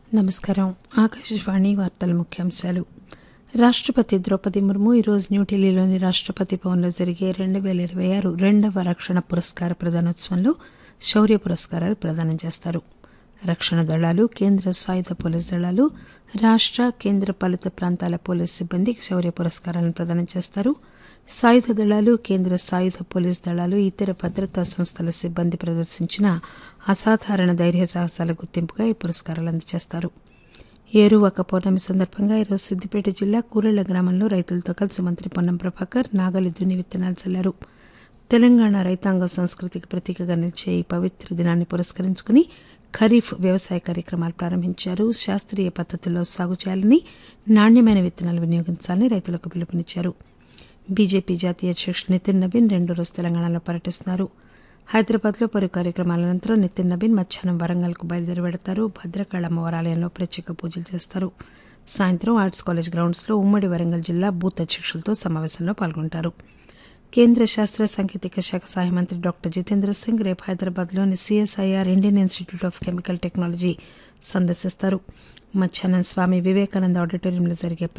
నమస్కారం ఆకాశవాణి వార్తల ముఖ్యాంశాలు రాష్టపతి ద్రౌపది ముర్ము ఈరోజు న్యూఢిల్లీలోని రాష్టపతి భవన్లో జరిగే రెండు పేల ఇరవై ఆరు రెండవ రక్షణ పురస్కార ప్రదానోత్సవంలో శౌర్య పురస్కారాలు ప్రదానం చేస్తారు రక్షణ దళాలు కేంద్ర సాయుధ పోలీస్ దళాలు రాష్ట కేంద్ర పాలిత ప్రాంతాల పోలీస్ సిబ్బందికి శౌర్య పురస్కారాలను ప్రదానం చేస్తారు సాయుధ దళాలు కేంద్ర సాయుధ పోలీస్ దళాలు ఇతర భద్రతా సంస్థల సిబ్బంది ప్రదర్శించిన అసాధారణ ధైర్య సాహసాల గుర్తింపుగా ఈ పురస్కారాలు అందజేస్తారు ఏరువాక పౌర్ణమి సందర్భంగా ఈరోజు సిద్దిపేట జిల్లా కూరెళ్ల గ్రామంలో రైతులతో కలిసి మంత్రి పొన్నం ప్రభాకర్ నాగలి దున్ని విత్తనాలు చల్లారు తెలంగాణ రైతాంగ సంస్కృతికి ప్రతీకగా నిలిచే ఈ పవిత్ర దినాన్ని పురస్కరించుకుని ఖరీఫ్ వ్యవసాయ కార్యక్రమాలు ప్రారంభించారు శాస్త్రీయ పద్దతుల్లో సాగు చేయాలని నాణ్యమైన విత్తనాలు వినియోగించాలని రైతులకు పిలుపునిచ్చారు బీజేపీ జాతీయ అధ్యకుడు నితిన్ నవీన్ రెండు రోజు తెలంగాణలో పర్యటిస్తున్నారు హైదరాబాద్లో పలు కార్యక్రమాల అనంతరం నితిన్ నవీన్ మధ్యాహ్నం వరంగల్కు బయలుదేరి వెడతారు భద్రకాళ అమ్మవారి ఆలయంలో ప్రత్యేక పూజలు చేస్తారు సాయంత్రం ఆర్ట్స్ కాలేజ్ గ్రౌండ్స్లో ఉమ్మడి వరంగల్ జిల్లా బూత్ అధ్యకులతో సమావేశంలో పాల్గొంటారు కేంద్ర శాస్త్ర సాంకేతిక శాఖ సహాయ మంత్రి డాక్టర్ జితేంద్ర సింగ్ రేపు హైదరాబాద్లోని CSIR Indian Institute of Chemical Technology సందర్శిస్తారు మధ్యాహ్నం స్వామి వివేకానంద ఆడిటోరియంలో జరిగే